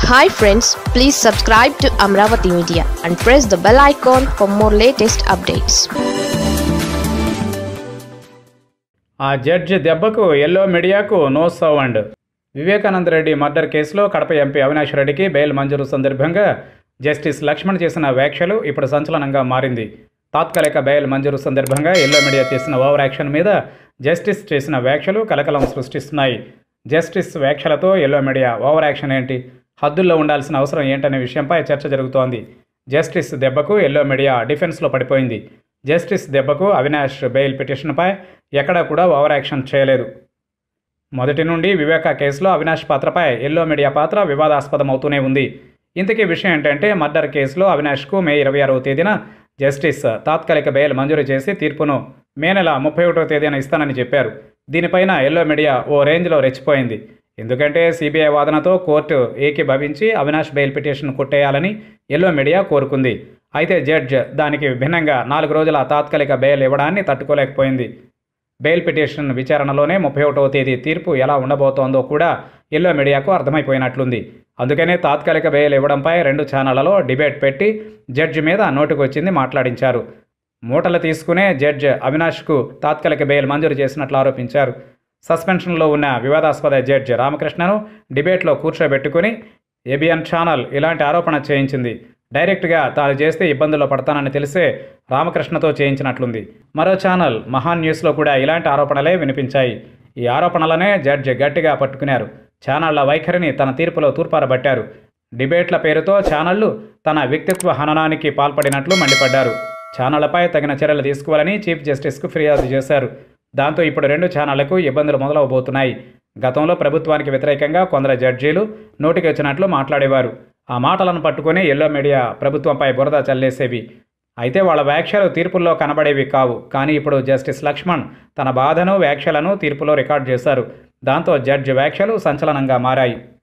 hi friends please subscribe to Amaravati media and press the bell icon for more latest updates ఆ judge దెబ్బకు yellow మీడియాకు no sound Vivekananda Reddy murder కేసులో Kadapa MP Avinash రెడ్డికి bail మంజూరు సందర్భంగా justice Laxman చేసిన వ్యాఖ్యలు ఇప్పుడు సంచలనంగా మారింది తాత్కాలిక బెయిల్ మంజూరు సందర్భంగా ఎల్లో మీడియా చేసిన ఓవర్ యాక్షన్ మీద జస్టిస్ చేసిన వ్యాఖ్యలు కలకలం సృష్టిస్తున్నాయి జస్టిస్ వ్యాఖ్యలతో ఎల్లో మీడియా ఓవర్ యాక్షన్ ఏంటి హద్దుల్లో ఉండాల్సిన అవసరం ఏంటనే విషయంపై చర్చ జరుగుతోంది జస్టిస్ దెబ్బకు ఎల్లో మీడియా డిఫెన్స్లో పడిపోయింది జస్టిస్ దెబ్బకు అవినాష్ బెయిల్ పిటిషన్పై ఎక్కడా కూడా ఓవర్ యాక్షన్ చేయలేదు మొదటి నుండి వివేక కేసులో అవినాష్ పాత్రపై ఎల్లో మీడియా పాత్ర వివాదాస్పదమవుతూనే ఉంది ఇంతకీ విషయం ఏంటంటే మర్డర్ కేసులో అవినాష్కు మే ఇరవై ఆరవ తేదీన జస్టిస్ తాత్కాలిక బెయిల్ మంజూరు చేసి తీర్పును మే నెల ముప్పై ఒకటో తేదీన ఇస్తానని చెప్పారు దీనిపైన ఎల్లో మీడియా ఓ రేంజ్లో రెచ్చిపోయింది ఎందుకంటే సిబిఐ వాదనతో కోర్టు ఏకీభవించి అవినాష్ బెయిల్ పిటిషన్ కొట్టేయాలని ఎల్లో మీడియా కోరుకుంది అయితే జడ్జ్ దానికి భిన్నంగా నాలుగు రోజుల తాత్కాలిక బెయిల్ ఇవ్వడాన్ని తట్టుకోలేకపోయింది బెయిల్ పిటిషన్ విచారణలోనే ముప్పై ఒకటవ తేదీ తీర్పు ఎలా ఉండబోతోందో కూడా ఎల్లో మీడియాకు అర్థమైపోయినట్లుంది అందుకనే తాత్కాలిక బెయిల్ ఇవ్వడంపై రెండు ఛానళ్లలో డిబేట్ పెట్టి జడ్జి మీద నోటుకొచ్చింది మాట్లాడించారు మూటలు తీసుకునే జడ్జ్ అవినాష్కు తాత్కాలిక బెయిల్ మంజూరు చేసినట్లు ఆరోపించారు సస్పెన్షన్లో ఉన్న వివాదాస్పద జడ్జ్ రామకృష్ణను డిబేట్లో కూర్చోబెట్టుకుని ఏబిఎన్ ఛానల్ ఇలాంటి ఆరోపణ చేయించింది డైరెక్ట్గా తాను చేస్తే ఇబ్బందుల్లో పడతానని తెలిసే రామకృష్ణతో చేయించినట్లుంది మరో ఛానల్ మహాన్ న్యూస్లో కూడా ఇలాంటి ఆరోపణలే వినిపించాయి ఈ ఆరోపణలనే జడ్జి గట్టిగా పట్టుకున్నారు ఛానళ్ల వైఖరిని తన తీర్పులో తూర్పారబట్టారు డిబేట్ల పేరుతో ఛానళ్లు తన వ్యక్తిత్వ హననానికి పాల్పడినట్లు మండిపడ్డారు ఛానళ్లపై తగిన చర్యలు తీసుకోవాలని చీఫ్ జస్టిస్కు ఫిర్యాదు చేశారు దాంతో ఇప్పుడు రెండు ఛానళ్లకు ఇబ్బందులు మొదలవబోతున్నాయి గతంలో ప్రభుత్వానికి వ్యతిరేకంగా కొందరు జడ్జీలు నోటికి వచ్చినట్లు మాట్లాడేవారు ఆ మాటలను పట్టుకుని ఎల్లో మీడియా ప్రభుత్వంపై బురద చల్లేసేవి అయితే వాళ్ళ వ్యాఖ్యలు తీర్పుల్లో కనబడేవి కావు కానీ ఇప్పుడు జస్టిస్ లక్ష్మణ్ తన బాధను వ్యాఖ్యలను తీర్పులో రికార్డ్ చేశారు దాంతో జడ్జి వ్యాఖ్యలు సంచలనంగా మారాయి